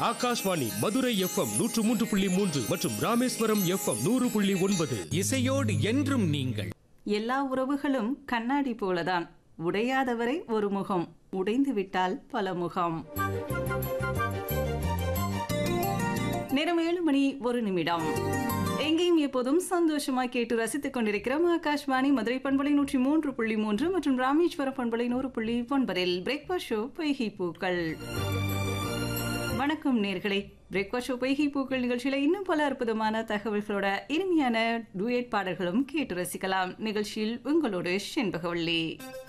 Akashvani Madurai FM நூற்று மூன்று புள்ளி மூன்று மற்றும் ராமேஸ்வரம் எஃப்எம் நூறு புள்ளி ஒன்பது இசையோடு என்றும் நீங்கள் எல்லா உறவுகளும் கண்ணாடி போலதான் உடையாதவரை ஒரு முகம் உடைந்து விட்டால் பல முகம் நேரம் ஏழு மணி ஒரு நிமிடம் எங்கேயும் எப்போதும் சந்தோஷமாய் கேட்டு ரசித்துக் கொண்டிருக்கிறோம் ஆகாஷ்வாணி மதுரை பண்பலை நூற்றி மூன்று புள்ளி மூன்று மற்றும் ராமேஸ்வரம் பண்பலை நூறு புள்ளி ஒன்பதில் பிரேக்ஃபாஸ்ட் ஷோ பொய்கை பூக்கள் வணக்கம் நேர்களே பிரேக்ஃபாஸ்ட் ஷோ பொய்கை பூக்கள் நிகழ்ச்சியில இன்னும் பல அற்புதமான தகவல்களோட இனிமையான டூயட் பாடல்களும் கேட்டு ரசிக்கலாம் நிகழ்ச்சியில் உங்களோடு செண்பகவள்ளி